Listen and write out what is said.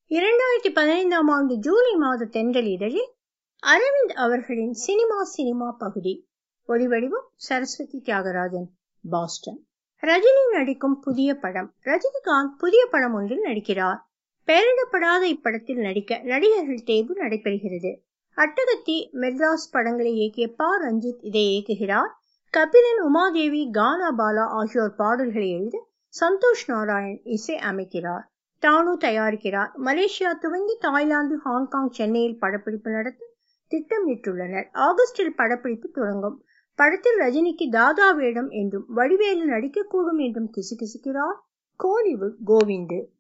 இரண்டாயிரத்தி பதினைந்தாம் ஆண்டு ஜூலை மாத தென்றல் இதழில் அரவிந்த் அவர்களின் சினிமா சினிமா பகுதி ஒலிவடிவம் சரஸ்வதி தியாகராஜன் பாஸ்டன் ரஜினி நடிக்கும் புதிய படம் ரஜினிகாந்த் புதிய படம் ஒன்றில் நடிக்கிறார் பெயரிடப்படாத இப்படத்தில் நடிக்க நடிகர்கள் தேர்வு நடைபெறுகிறது அட்டகத்தி மெட்ராஸ் படங்களை இயக்கிய பா ரஞ்சித் இதை இயக்குகிறார் கபிலன் உமாதேவி கானா பாலா ஆகியோர் பாடல்களை எழுத சந்தோஷ் நாராயண் இசை அமைக்கிறார் தானு தயாரிக்கிறார் மலேசியா துவங்கி தாய்லாந்து ஹாங்காங் சென்னையில் படப்பிடிப்பு நடத்த திட்டமிட்டுள்ளனர் ஆகஸ்டில் படப்பிடிப்பு தொடங்கும் படத்தில் ரஜினிக்கு தாதா வேடம் என்றும் வடிவேலு நடிக்கக்கூடும் என்றும் கிசுகிசுக்கிறார் கோலிவுட் கோவிந்து